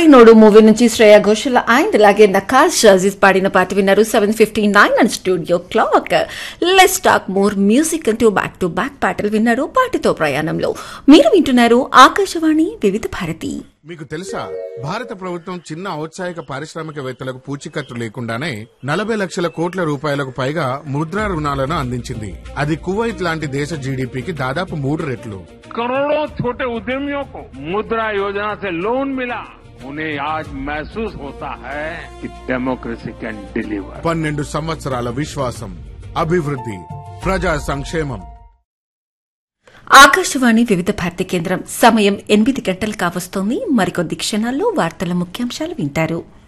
node movie నుంచి Shreya Ghoshal and అలాగే నకాష్ అజీజ్ పాడిన పాట విన్నారు seven fifty nine and studio clock less talk more music అంటూ బ్యాక్ టు బ్యాక్ పాటలు విన్నారు పాటతో ప్రయాణంలో మీరు వింటున్నారు ఆకాశవాణి వివిధ భారతి మీకు తెలుసా భారత ప్రభుత్వం చిన్న ఔత్సాహిక పారిశ్రామికవేత్తలకు పూచీకత్తు లేకుండానే నలభై లక్షల కోట్ల రూపాయలకు పైగా ముద్రా రుణాలను అందించింది అది కువైట్ లాంటి దేశ జీడీపీకి దాదాపు మూడు రెట్లు करोड़ों छोटे उद्यमियों को मुद्रा योजना से लोन मिला उन्हें आज महसूस होता है कि डेमोक्रेसी कैन डिलीवर పన్నెండు సంవత్సరాల విశ్వాసం అభివృద్ధి ప్రజా సంక్షేమం ఆకాశవాణి వివిధ భారతి కేంద్రం సమయం ఎనిమిది గంటలు కావస్తోంది మరికొద్ది క్షణాల్లో వార్తల ముఖ్యాంశాలు వింటారు